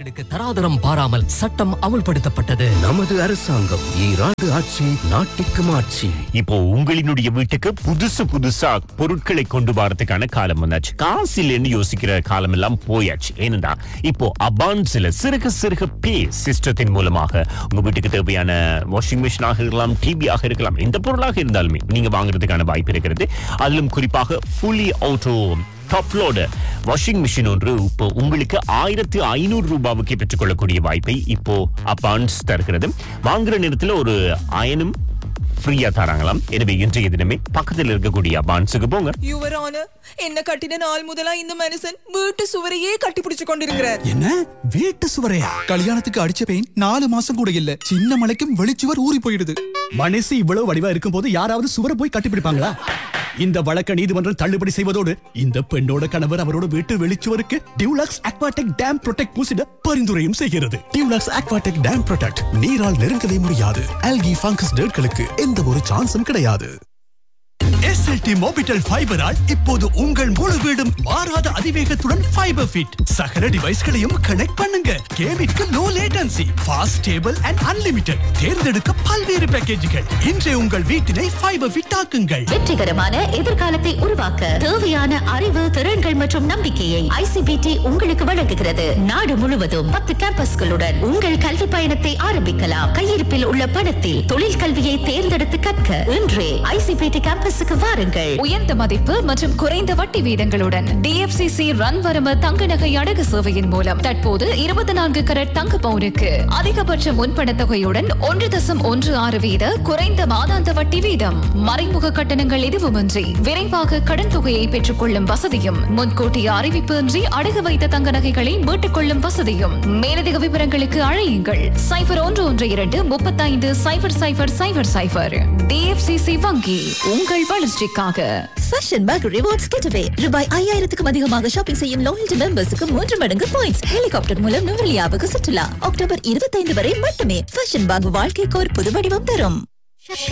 வாகனங்களுக்கு தராதரம் பாராமல் சட்டம் அமுல்படுத்தப்பட்டது நமது அரசாங்கம் ஈராண்டு ஆட்சி நாட்டிற்கு மாட்சி இப்போ உங்களினுடைய வீட்டுக்கு புதுசு புதுசா பொருட்களை கொண்டு வரதுக்கான காலம் வந்தாச்சு காசு இல்லைன்னு யோசிக்கிற காலம் எல்லாம் போயாச்சு ஏனென்றா இப்போ அபான்ஸ்ல சிறுக சிறுக பே சிஸ்டத்தின் மூலமாக உங்க வீட்டுக்கு தேவையான வாஷிங் மிஷினாக இருக்கலாம் டிவியாக இருக்கலாம் எந்த பொருளாக இருந்தாலுமே நீங்க வாங்குறதுக்கான வாய்ப்பு இருக்கிறது அதிலும் குறிப்பாக fully auto top load washing machine ஒன்று இப்போ உங்களுக்கு ஆயிரத்து ஐநூறு ரூபாவுக்கு பெற்றுக்கொள்ளக்கூடிய வாய்ப்பை இப்போ அப்பான்ஸ் தருகிறது வாங்குற நேரத்தில் ஒரு அயனும் ஃப்ரீயா தராங்களாம் எனவே இன்றைய தினமே பக்கத்தில் இருக்கக்கூடிய அபான்ஸுக்கு போங்க யுவர் ஆனர் என்ன கட்டின நாள் முதலா இந்த மனுஷன் வீட்டு சுவரையே கட்டி பிடிச்சு கொண்டிருக்கிறார் என்ன வீட்டு சுவரையா கல்யாணத்துக்கு அடிச்ச பெயின் நாலு மாசம் கூட இல்ல சின்ன மலைக்கும் வெளிச்சுவர் ஊறி போயிடுது மனசு இவ்வளவு வடிவா இருக்கும் போது யாராவது சுவரை போய் கட்டிப்பிடிப்பாங்களா இந்த வழக்க நீதிமன்றம் தள்ளுபடி செய்வதோடு இந்த பெண்ணோட கணவர் அவரோட வீட்டு வெளிச்சுவருக்கு டியூலாக்ஸ் அக்வாடெக் டேம் ப்ரொடெக்ட் பூசிட பரிந்துரையும் செய்கிறது டியூலாக்ஸ் அக்வாடெக் டேம் ப்ரொடெக்ட் நீரால் நெருங்கவே முடியாது அல்கி ஃபங்கஸ் டேட்களுக்கு எந்த ஒரு சான்ஸும் கிடையாது எஸ்எல்டி மோபிட்டல் ஃபைபரால் இப்போது உங்கள் முழு வீடும் மாறாத அதிவேகத்துடன் ஃபைபர் ஃபிட் சகல டிவைஸ்களையும் கனெக்ட் பண்ணுங்க கேமிற்கு low latency fast stable and unlimited தேர்ந்தெடுக்க பல்வேறு பேக்கேஜுகள் இன்றே உங்கள் வீட்டினை ஃபைபர் ஃபிட் ஆக்குங்கள் வெற்றிகரமான எதிர்காலத்தை உருவாக்க தேவையான அறிவு திறன்கள் மற்றும் நம்பிக்கையை ஐசிபிடி உங்களுக்கு வழங்குகிறது நாடு முழுவதும் பத்து கேம்பஸ்களுடன் உங்கள் கல்வி பயணத்தை ஆரம்பிக்கலாம் கையிருப்பில் உள்ள பணத்தில் தொழில் கல்வியை தேர்ந்தெடுத்து கற்க இன்றே ஐசிபிடி கேம்பஸுக்கு வாருங்கள் உயர்ந்த மதிப்பு மற்றும் குறைந்த வட்டி வீதங்களுடன் டிஎஃப்சிசி ரன் வரம தங்க நகை அடகு சேவையின் மூலம் தற்போது இருபத்தி நான்கு கரட் தங்க பவுனுக்கு அதிகபட்ச முன்பண தொகையுடன் ஒன்று தசம் ஒன்று ஆறு வீத குறைந்த மாதாந்த வட்டி வீதம் மறைமுக கட்டணங்கள் எதுவுமின்றி விரைவாக கடன் தொகையை பெற்றுக்கொள்ளும் வசதியும் முன்கூட்டிய அறிவிப்பு இன்றி அடகு வைத்த தங்க நகைகளை மீட்டுக் கொள்ளும் வசதியும் மேலதிக விவரங்களுக்கு அழையுங்கள் சைபர் ஒன்று ஒன்று இரண்டு முப்பத்தைந்து சைபர் சைபர் சைபர் சைபர் டிஎஃப்சிசி வங்கி உங்கள் வளர்ச்சிக்காக ஃபேஷன் பேக் ரிவார்ட்ஸ் கெட்டவே ரூபாய் ஐயாயிரத்துக்கும் அதிகமாக ஷாப்பிங் செய்யும் லாயல்டி மெம்பர்ஸுக்கு மூன்று மடங்கு பாயிண்ட்ஸ் ஹெலிகாப்டர் மூலம் நுவலியாவுக்கு சுற்றுலா அக்டோபர் இருபத்தைந்து வரை மட்டுமே ஃபேஷன் பேக் வாழ்க்கைக்கு ஒரு புது வடிவம் தரும்